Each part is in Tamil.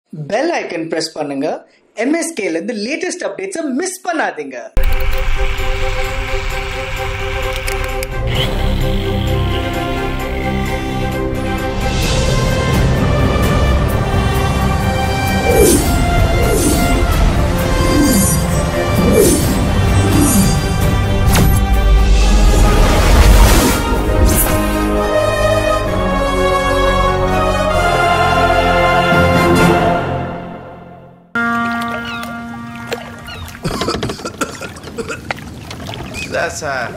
பெல் ஐக்கன் பிரஸ் பண்ணுங்க MSK ல இருந்து லேட்டஸ்ட் அப்டேட்ஸை மிஸ் பண்ணாதீங்க இதான் சார்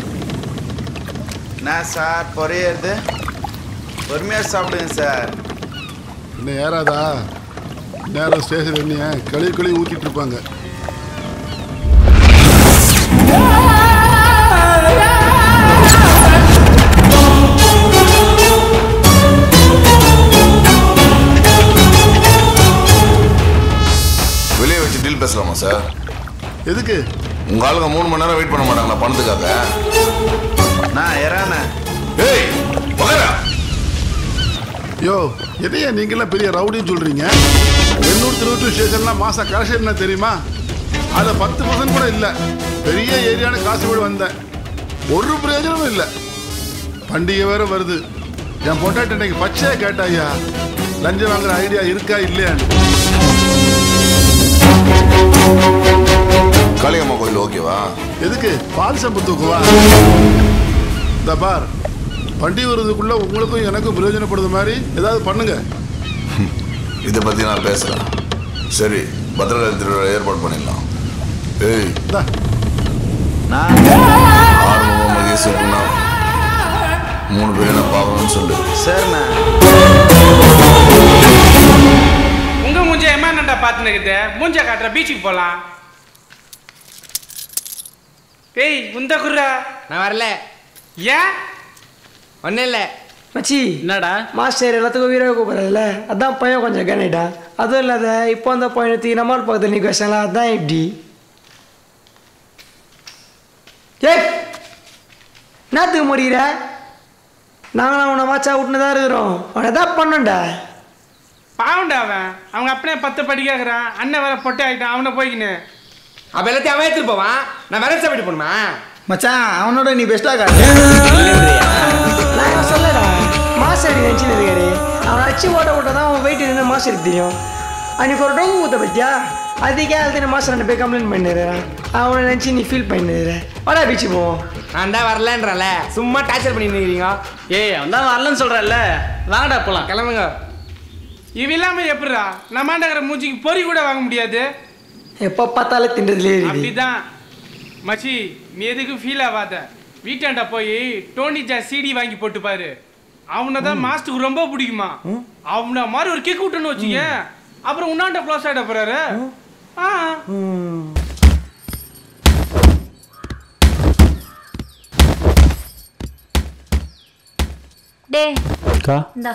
என்ன சார் பொரியறது பொறுமையாக சாப்பிடுங்க சார் இன்னும் ஏறாதா நேரம் ஸ்டேஷன் எண்ணிய கழுவி கழுவி ஊற்றிட்டு இருப்பாங்க வெளியே வச்சு டீல் பேசலாமா சார் எதுக்கு உங்க ஆளுங்க மூணு மணி நேரம் வெயிட் பண்ண மாட்டாங்களா பணத்துக்காக நான் எறானே ஏய் பகரா யோ எதையா நீங்களாம் பெரிய ரவுடின்னு சொல்றீங்க எண்ணூர் திருவத்தூர் ஸ்டேஷன்லாம் மாசம் கலெக்ஷன் என்ன தெரியுமா அதில் பத்து பர்சன்ட் கூட இல்லை பெரிய ஏரியான காசு வீடு வந்தேன் ஒரு பிரயோஜனமும் இல்லை பண்டிகை வேற வருது என் பொண்டாட்டி இன்னைக்கு பச்சையா கேட்டாயா லஞ்சம் வாங்குற ஐடியா இருக்கா இல்லையான்னு காளியம்மா கோயில் ஓகேவா எதுக்கு பால் சம்பு தூக்குவா இந்த பார் பண்டிகை வருதுக்குள்ள உங்களுக்கும் எனக்கும் பிரயோஜனப்படுது மாதிரி ஏதாவது பண்ணுங்க இதை பத்தி நான் பேசுறேன் சரி பத்திரகாளி திருவிழா ஏற்பாடு பண்ணிடலாம் ஏய் இந்தா நான் ஆறுமுகம் மகேஸ்வரனா மூணு பேர் என்ன பார்க்கணும்னு சொல்லு சரிண்ணே உங்க மூஞ்ச எம்மாண்டா பார்த்துன்னு இருக்குது மூஞ்ச காட்டுற பீச்சுக்கு போலாம் ஏய் உந்த குர்ரா நான் வரல ஏன் ஒன்றும் இல்லை மச்சி என்னடா மாஸ்டர் எல்லாத்துக்கும் வீராக கூப்பிட்றதுல அதான் பையன் கொஞ்சம் கனிட்டான் அதுவும் இல்லாத இப்போ அந்த பையனை நம்மால் பக்கத்தில் நிற்க வச்சாங்களா அதான் இப்படி ஏய் என்னத்துக்கு முடிகிற நாங்களும் அவனை மாச்சா விட்டுன்னு தான் இருக்கிறோம் அவனை எதாவது பண்ணண்டா பாவண்டா அவன் அவங்க அப்பனே பத்து படிக்கிறான் அண்ணன் வேற பொட்டை ஆகிட்டான் அவனை போய்க்கின்னு அப்போ எல்லாத்தையும் அவன் எடுத்துட்டு போவான் நான் வேற சாப்பிட்டு போகணுமா மச்சான் அவனோட நீ பெஸ்டா காட்டு நான் என்ன சொல்லடா மாஸ்டர் நினச்சின்னு இருக்காரு அவனை அச்சு ஓட்ட ஓட்ட தான் அவன் வெயிட் என்ன மாஸ்டருக்கு தெரியும் அன்னைக்கு ஒரு டொங்கு ஊற்ற பத்தியா அதுக்கே அதுக்கு மாஸ்டர் ரெண்டு போய் கம்ப்ளைண்ட் பண்ணிடுறான் அவனை நினச்சி நீ ஃபீல் பண்ணிடுற வாடா பீச்சு போவோம் நான் தான் வரலன்றல சும்மா டார்ச்சர் பண்ணி நிற்கிறீங்க ஏய் அவன் தான் வரலன்னு சொல்றல்ல வாங்கடா போலாம் கிளம்புங்க இவ இல்லாம எப்படிடா நம்மாண்டங்கிற மூஞ்சிக்கு பொறி கூட வாங்க முடியாது எப்போ பார்த்தாலும் தின்றதுலே இருக்குது அப்படிதான் மச்சி நீ எதுக்கு ஃபீல் ஆகாத வீட்டாண்ட போய் டோனி ஜா சிடி வாங்கி போட்டு பாரு அவனை தான் மாஸ்டருக்கு ரொம்ப பிடிக்குமா அவனை மாதிரி ஒரு கிக் விட்டுன்னு வச்சுக்க அப்புறம் உன்னாண்ட க்ளோஸ் ஆகிட போறாரு ஆ டே இந்தா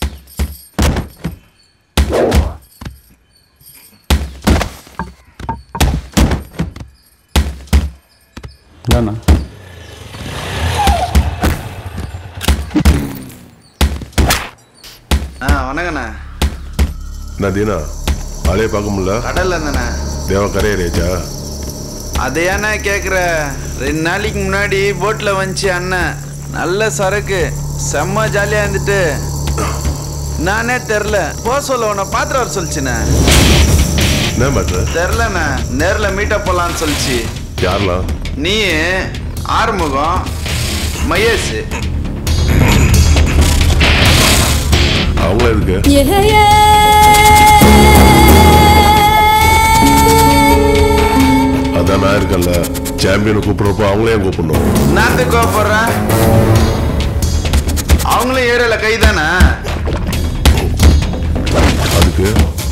ஆ வணக்கண்ணே நான் தீனா ஆளே பார்க்க முடியல கடல்ல இருந்தண்ணே தேவ கரையரேஜா அதை ஏண்ணே கேட்குற ரெண்டு நாளைக்கு முன்னாடி போட்டில் வந்துச்சு அண்ணன் நல்ல சரக்கு செம்ம ஜாலியாக இருந்துட்டு நானே தெரில போ சொல்ல உன்னை பார்த்துட்டு வர சொல்லிச்சுண்ணே என்ன பண்ற தெரிலண்ணே நேரில் மீட்டப் போகலான்னு சொல்லிச்சு யாரெல்லாம் நீ ஆறுமுகம் மகேஷ் அவங்கள எதுக்கு அதான் நான் இருக்கேன்ல சாம்பியனை கூப்பிடுறப்போ அவங்களையும் கூப்பிடணும் நாத்து கோப்படுறேன் அவங்களும் ஏரியாவில் கை தானே அதுக்கு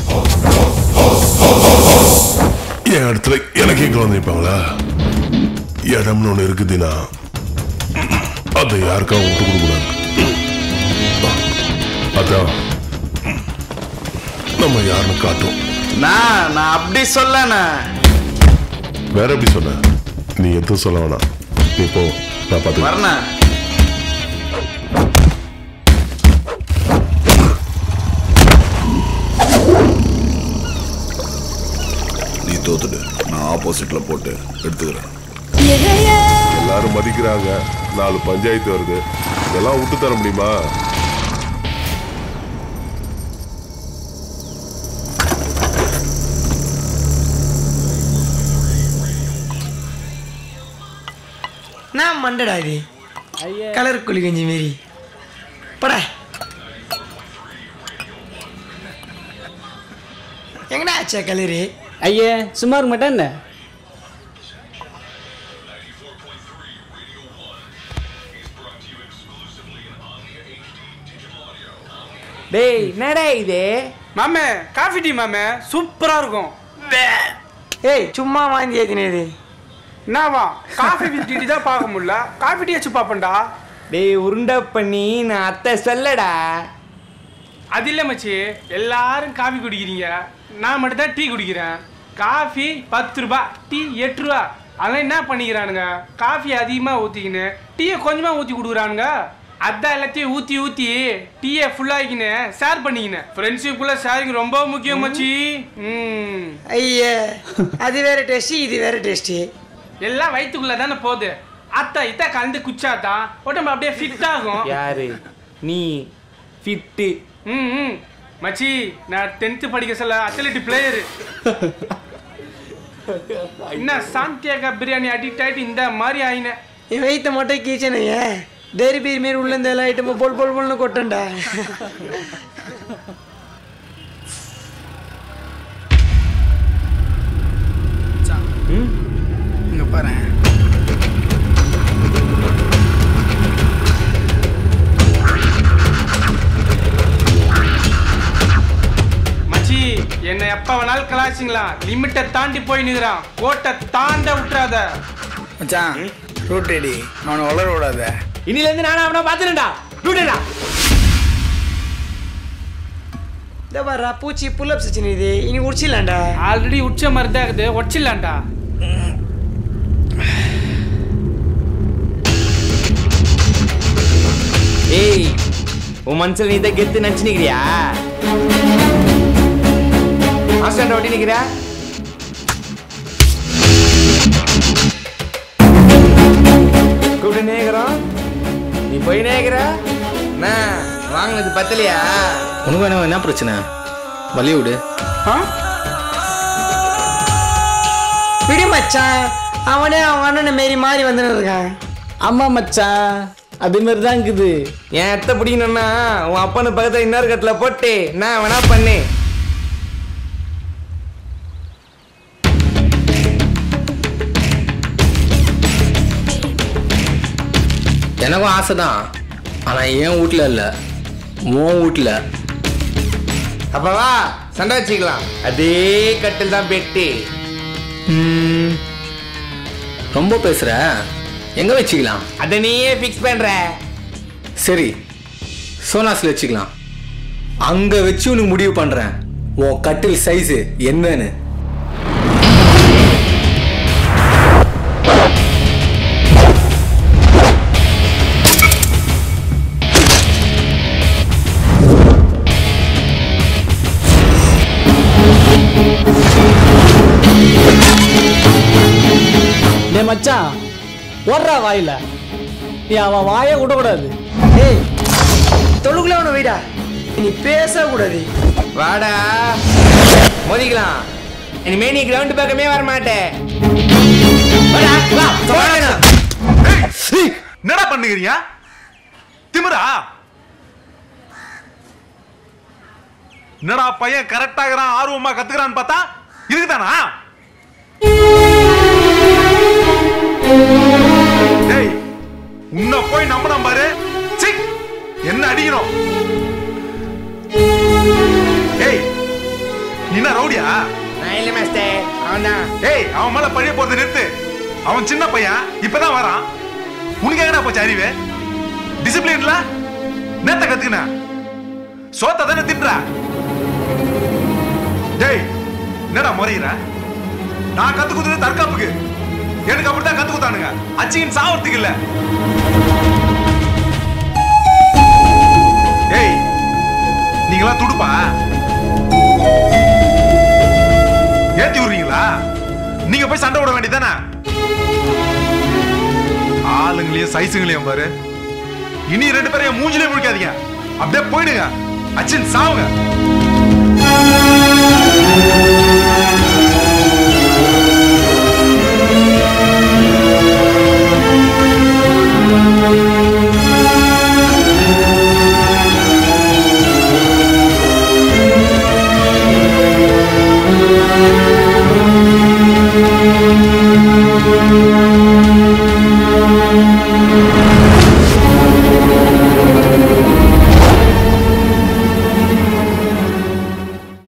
என் இடத்துல எனக்கே குழந்தை நிற்பாங்களா இடம்னு ஒன்று இருக்குதுன்னா அதை யாருக்காகவும் விட்டு கொடுக்கூடாது அதான் நம்ம யாருன்னு காட்டும் நான் நான் அப்படி சொல்லண்ணே வேற எப்படி சொன்ன நீ எதுவும் சொல்ல வேணாம் நீ போ நான் பார்த்து வரணேன் ஆப்போசிட்ல போட்டு எடுத்துக்கிறேன் எல்லாரும் மதிக்கிறாங்க நாலு பஞ்சாயத்து வருது இதெல்லாம் விட்டு தர முடியுமா நான் மண்டடா இது கலர் குழி கஞ்சி மாரி படா எங்கடா ஆச்சா கலரு ஐயே சும்மா இருக்க மாட்டேன் என்ன டேய் என்னடா இது மாமே காஃபி டீ மாமே சூப்பரா இருக்கும் ஏய் சும்மா வாந்தி ஏத்தினது என்னவா காஃபி டீ தான் பார்க்க முடியல காஃபி டீ வச்சு பார்ப்பேன்டா டேய் உருண்டை பண்ணி நான் அத்தை சொல்லடா அது இல்லை மச்சி எல்லாரும் காஃபி குடிக்கிறீங்க நான் மட்டும் தான் டீ குடிக்கிறேன் காஃபி பத்து ரூபா டீ எட்டு ரூபா அதெல்லாம் என்ன பண்ணிக்கிறானுங்க காஃபி அதிகமாக ஊற்றிக்கின்னு டீயை கொஞ்சமாக ஊற்றி கொடுக்குறானுங்க அதான் எல்லாத்தையும் ஊற்றி ஊற்றி டீயை ஃபுல்லாகிக்கின்னு ஷேர் பண்ணிக்கினேன் ஃப்ரெண்ட்ஷிப்புக்குள்ளே ஷேரிங் ரொம்ப முக்கியம் மச்சி ம் ஐயே அது வேற டேஸ்ட் இது வேற டேஸ்ட் எல்லாம் வயிற்றுக்குள்ளே தானே போகுது அத்தா இத்தா கலந்து குச்சாதான் உடம்பு அப்படியே ஃபிட் ஆகும் யாரு நீ ஃபிட்டு ம் ம் மச்சி நான் டென்த்து படிக்க சொல்ல அத்லெட் பிளேயரு என்ன சாந்தியாகா பிரியாணி அடிக்ட் ஆயிட்டு இந்த மாதிரி ஆயினேன் என் வயிற்ற மட்டும் கீச்சனையே தைரி பீர் மாரி உள்ள இந்த எல்லா ஐட்டமும் பொல் பொல் பொல்னு கொட்டண்டா இங்க பாரு மச்சி என்னை எப்ப வேணாலும் கலாச்சிங்களா லிமிட்டை தாண்டி போய் நிற்கிறான் கோட்டை தாண்ட விட்டுறாத மச்சான் ரூட் ரெடி அவனை வளர விடாத இன்னில இருந்து நானும் அவனை பார்த்துடா டூடா இந்த பாரா பூச்சி புல்லப்ஸ் வச்சுன்னு இது இனி உடிச்சிடலாம்டா ஆல்ரெடி உச்ச மாதிரி தான் இருக்குது உடச்சிடலாம்டா ஏய் உன் மனசுல நீ தான் கெத்து நினச்சி நிக்கிறியா ஆஸ்டாண்ட ஒட்டி நிக்கிறியா கூப்பிட்டு நேக்கிறோம் நீ போய் நேக்கிற என்ன வாங்கினது பத்தலையா உனக்கு என்ன என்ன பிரச்சனை வழி விடு ஆ விடு மச்சான் அவனே அவன் அண்ணனை மாரி மாறி வந்துன்னு இருக்கான் ஆமா மச்சான் அது மாதிரி தான் இருக்குது என் எத்த பிடிக்கணும்னா உன் அப்பனை பக்கத்துல இன்னொரு கட்டில் போட்டு நான் வேணா பண்ணு எனக்கும் ஆசை தான் ஆனால் என் வீட்டில் இல்லை உன் வீட்டில் அப்ப வா சண்டை வச்சுக்கலாம் அதே கட்டில் தான் பெட்டு ரொம்ப பேசுகிற எங்கே வச்சுக்கலாம் அதை நீயே ஃபிக்ஸ் பண்ற சரி சோனாஸில் வச்சுக்கலாம் அங்கே வச்சு உனக்கு முடிவு பண்ணுறேன் உன் கட்டில் சைஸு என்னன்னு டே மச்சான் ஓடுறா வாயில நீ அவன் வாயை விடக்கூடாது ஏய் தொழுகுல அவனை வைடா நீ பேசக்கூடாது வாடா மோதிக்கலாம் இனிமே நீ கிரவுண்ட் பக்கமே வர மாட்டேன் வாடா, வா, வாடா. என்னடா பண்ணுகிறீங்க திமிரா என்னடா பையன் கரெக்டாகிறான் ஆர்வமா கத்துக்கிறான்னு பார்த்தா இதுக்குதானா டேய் உன்னை போய் நம்பினான் பாரு சீ, என்ன அடிக்கணும் ஏய் நீ என்ன ரவுடியா நான் இல்லை மாஸ்டர் அவன் தான் ஏய் அவன் மேல பழிய போறது நிறுத்து அவன் சின்ன பையன் இப்பதான் வரான் உனக்கு எங்கடா போச்சு அறிவு டிசிப்ளின்ல நேத்த கத்துக்கின சோத்த தானே தின்ற டேய் என்னடா முறையிற நான் கத்து கொடுத்தது தற்காப்புக்கு எனக்கு அப்படித்தான் கத்து கொடுத்தானுங்க அச்சியின் சாவறதுக்கு இல்ல ஏய் நீங்களா துடுப்பா ஏத்தி விடுறீங்களா நீங்க போய் சண்டை விட வேண்டியதானே ஆளுங்களையும் சைஸுங்களையும் பாரு இனி ரெண்டு பேரையும் மூஞ்சிலே முழிக்காதீங்க அப்படியே போயிடுங்க அச்சின் சாவுங்க Thank you.